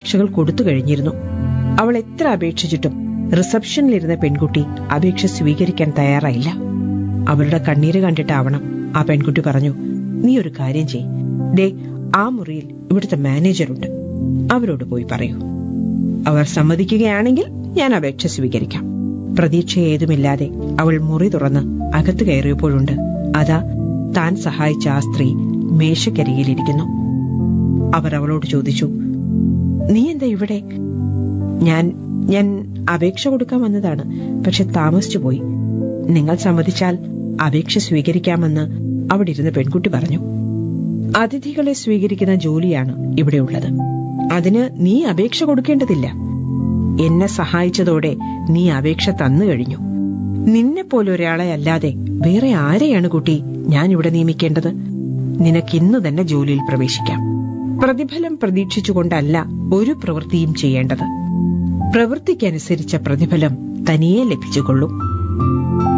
അപേക്ഷകൾ കൊടുത്തു കഴിഞ്ഞിരുന്നു അവൾ എത്ര അപേക്ഷിച്ചിട്ടും റിസപ്ഷനിലിരുന്ന പെൺകുട്ടി അപേക്ഷ സ്വീകരിക്കാൻ തയ്യാറായില്ല അവളുടെ കണ്ണീര് കണ്ടിട്ടാവണം ആ പെൺകുട്ടി പറഞ്ഞു നീ ഒരു കാര്യം ചെയ് ദേ ആ മുറിയിൽ ഇവിടുത്തെ മാനേജറുണ്ട് അവരോട് പോയി പറയൂ അവർ സമ്മതിക്കുകയാണെങ്കിൽ ഞാൻ അപേക്ഷ സ്വീകരിക്കാം പ്രതീക്ഷ ഏതുമില്ലാതെ അവൾ മുറി തുറന്ന് അകത്ത് കയറിയപ്പോഴുണ്ട് അതാ താൻ സഹായിച്ച ആ സ്ത്രീ മേശക്കരികിലിരിക്കുന്നു അവർ അവളോട് ചോദിച്ചു നീ എന്താ ഇവിടെ ഞാൻ ഞാൻ അപേക്ഷ കൊടുക്കാൻ വന്നതാണ് പക്ഷെ താമസിച്ചു പോയി നിങ്ങൾ സമ്മതിച്ചാൽ അപേക്ഷ സ്വീകരിക്കാമെന്ന് അവിടെ ഇരുന്ന് പെൺകുട്ടി പറഞ്ഞു അതിഥികളെ സ്വീകരിക്കുന്ന ജോലിയാണ് ഇവിടെയുള്ളത് അതിന് നീ അപേക്ഷ കൊടുക്കേണ്ടതില്ല എന്നെ സഹായിച്ചതോടെ നീ അപേക്ഷ തന്നു കഴിഞ്ഞു നിന്നെ പോലെ ഒരാളെ അല്ലാതെ വേറെ ആരെയാണ് കുട്ടി ഞാൻ ഇവിടെ നിയമിക്കേണ്ടത് നിനക്കിന്ന് തന്നെ ജോലിയിൽ പ്രവേശിക്കാം പ്രതിഫലം പ്രതീക്ഷിച്ചുകൊണ്ടല്ല ഒരു പ്രവൃത്തിയും ചെയ്യേണ്ടത് പ്രവൃത്തിക്കനുസരിച്ച പ്രതിഫലം തനിയെ ലഭിച്ചുകൊള്ളും